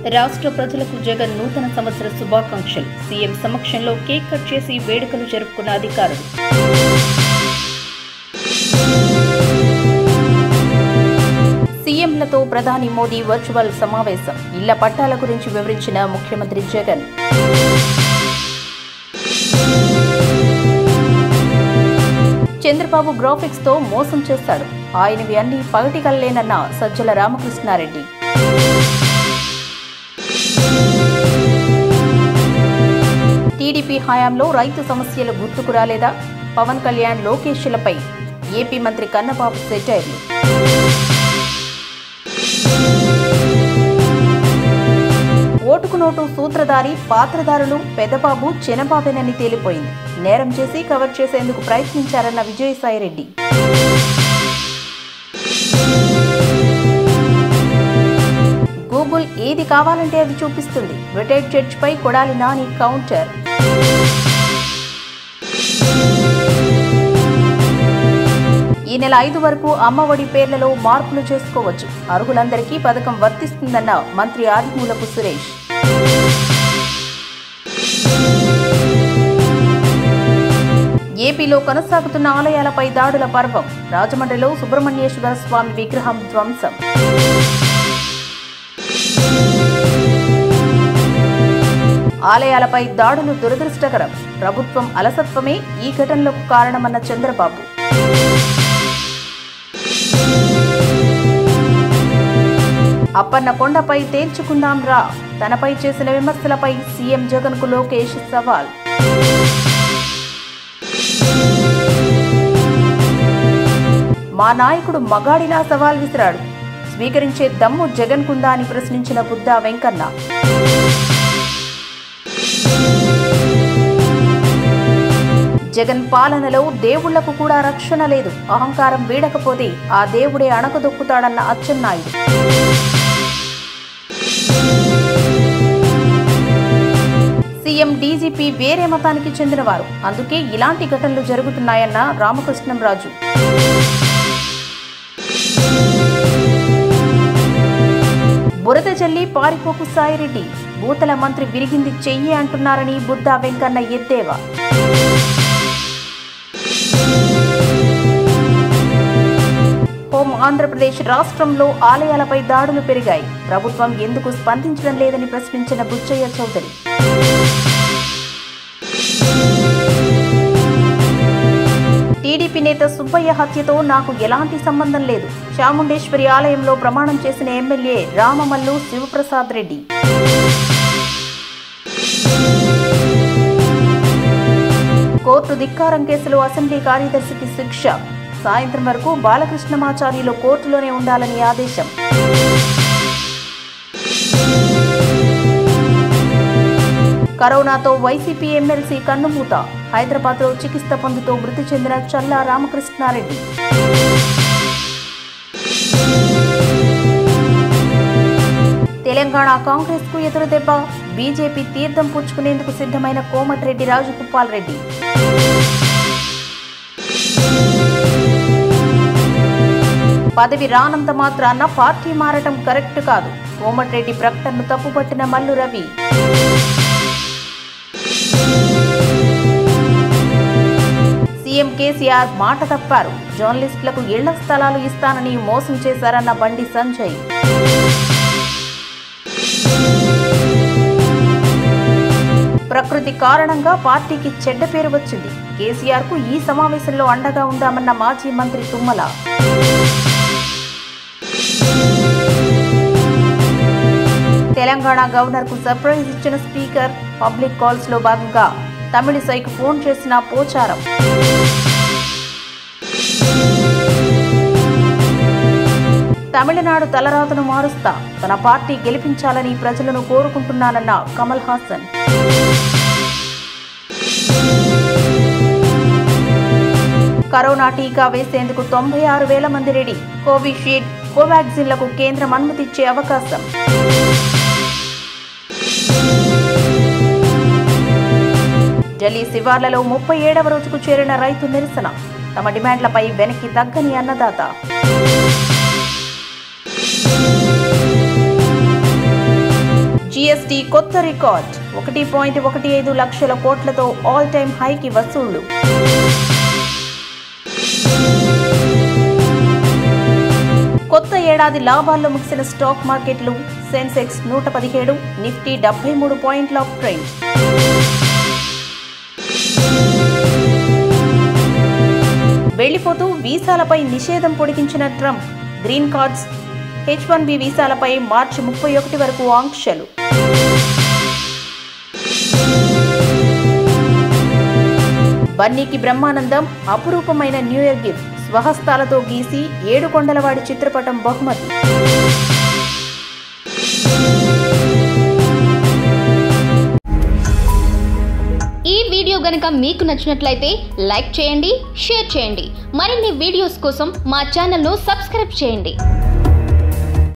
రాష్ట్ర ప్రజలకు జగన్ నూతన సంవత్సర శుభాకాంక్షలు సీఎం సమక్షంలో కేక్ కట్ చేసి వేడుకలు జరుపుకున్న అధికారులు సీఎంలతో ప్రధాని మోదీ వర్చువల్ సమావేశం ఇళ్ల పట్టాల గురించి వివరించిన ముఖ్యమంత్రి జగన్ చంద్రబాబు గ్రాఫిక్స్ తో మోసం చేస్తాడు ఆయనవి అన్ని పగటి కల్లేనన్న సజ్జల రామకృష్ణారెడ్డి టీడీపీ హయాంలో రైతు సమస్యలు గుర్తుకు రాలేదా పవన్ కళ్యాణ్ లోకేష్లపై ఏపీ మంత్రి కన్నబాబు సెటైర్లు ఓటుకు నోటు సూత్రధారి పాత్రధారులు పెదబాబు చినబాబేనని తేలిపోయింది నేరం చేసి కవర్ చేసేందుకు ప్రయత్నించారన్న విజయసాయిరెడ్డి గూగుల్ ఏది కావాలంటే అది చూపిస్తుంది రిటైర్డ్ చర్చ్పై కొడాలి నాని కౌంటర్ ఈ నెల ఐదు వరకు అమ్మఒడి పేర్లలో మార్పులు చేసుకోవచ్చు అర్హులందరికీ పథకం వర్తిస్తుందన్న మంత్రి ఆదిమూలపు సురేష్ ఏపీలో కొనసాగుతున్న ఆలయాలపై దాడుల పర్వం రాజమండ్రిలో సుబ్రహ్మణ్యేశ్వర స్వామి విగ్రహం ధ్వంసం ఆలయాలపై దాడులు దురదృష్టకరం ప్రభుత్వం అలసత్వమే ఈ ఘటనలకు కారణమన్న చంద్రబాబు అప్పన్న కొండపై తేల్చుకుందాం రా తనపై చేసిన విమర్శలపై సీఎం జగన్ కు లోకేష్ సవాల్ మా నాయకుడు మగాడిలా సవాల్ విసిరాడు స్వీకరించే దమ్ము జగన్ కుందా అని ప్రశ్నించిన బుద్ధా వెంకన్న జగన్ పాలనలో దేవుళ్లకు కూడా రక్షణ లేదు అహంకారం వీడకపోతే ఆ దేవుడే అణకదొక్కుతాడన్న అచ్చెన్నాయుడు సీఎం డీజీపీ వేరే మతానికి చెందినవారు అందుకే ఇలాంటి ఘటనలు జరుగుతున్నాయన్న రామకృష్ణం రాజు బురద జల్లి పారిపోకు సాయిరెడ్డి బూతల మంత్రి విరిగింది చెయ్యి అంటున్నారని బుద్ధా వెంకన్న ఎద్దేవా హోం ఆంధ్రప్రదేశ్ రాష్ట్రంలో ఆలయాలపై దాడులు పెరిగాయి ప్రభుత్వం ఎందుకు స్పందించడం లేదని ప్రశ్నించిన బుచ్చయ్య చౌదరి టీడీపీ నేత సుబ్బయ్య హత్యతో నాకు ఎలాంటి సంబంధం లేదు చాముండేశ్వరి ఆలయంలో ప్రమాణం చేసిన ఎమ్మెల్యే రామమల్లు శివప్రసాద్ రెడ్డి కోర్టు ధిక్కారం కేసులో అసెంబ్లీ కార్యదర్శికి శిక్ష సాయంత్రం వరకు బాలకృష్ణమాచార్యులు కోర్టులోనే ఉండాలని ఆదేశం కరోనాతో వైసీపీ ఎమ్మెల్సీ కన్నుమూత హైదరాబాద్లో చికిత్స పొందుతూ మృతి చెందిన చల్లా రామకృష్ణారెడ్డి తెలంగాణ కాంగ్రెస్ కు ఎదురుదెబ్బ బీజేపీ తీర్థం పుచ్చుకునేందుకు సిద్ధమైన కోమటిరెడ్డి రాజగోపాల్ రెడ్డి పదవి రానంత మాత్రాన పార్టీ మారటం కరెక్ట్ కాదు కోమటిరెడ్డి ప్రకటనను తప్పుపట్టిన మల్లు రవి సీఎం కేసీఆర్ మాట తప్పారు జర్నలిస్టులకు ఇళ్ల స్థలాలు ఇస్తానని మోసం చేశారన్న బండి సంజయ్ ప్రకృతి కారణంగా పార్టీకి చెడ్డ పేరు వచ్చింది కేసీఆర్ కు ఈ సమావేశంలో అండగా ఉందామన్న మాజీ మంత్రి తుమ్మల తెలంగాణ గవర్నర్ కు సర్ప్రైజ్ ఇచ్చిన స్పీకర్ పబ్లిక్ కాల్స్ లో భాగంగా తమిళిసైకు ఫోన్ చేసిన పోచారం తమిళనాడు తలరాతను మారుస్తా తన పార్టీ గెలిపించాలని ప్రజలను కోరుకుంటున్నానన్న కమల్ హాసన్ కరోనా టీకా వేసేందుకు తొంభై ఆరు వేల మంది రెడీ కోవిషీల్డ్ కోవాక్సిన్లకు కేంద్రం అనుమతిచ్చే అవకాశం ఢిల్లీ శివార్లలో ముప్పై ఏడవ రోజుకు చేరిన రైతు నిరసన తమ డిమాండ్లపై వెనక్కి తగ్గని అన్నదాత జీఎస్టీ కొత్త రికార్డ్ ఒకటి పాయింట్ ఒకటి ఐదు లక్షల కోట్లతో ఆల్ టైమ్ హైకి వసూళ్లు కొత్త ఏడాది లాభాల్లో ముగిసిన స్టాక్ మార్కెట్లు సెన్సెక్స్ నూట పదిహేడు నిఫ్టీ డెబ్బై మూడు పాయింట్ల ట్రెండ్ వెళ్లిపోతూ వీసాలపై నిషేధం పొడిగించిన Trump green cards H one B వీసాలపై మార్చి ముప్పై ఒకటి వరకు ఆంక్షలు బన్నీకి బ్రహ్మానందం అపురూపమైన న్యూ ఇయర్ గిఫ్ట్ స్వహస్తాలతో గీసి ఏడుకొండలవాడి చిత్రపటం బహుమతి ఈ వీడియో గనుక మీకు నచ్చినట్లయితే లైక్ చేయండి షేర్ చేయండి మరిన్ని వీడియోస్ కోసం మా ఛానల్ను సబ్స్క్రైబ్ చేయండి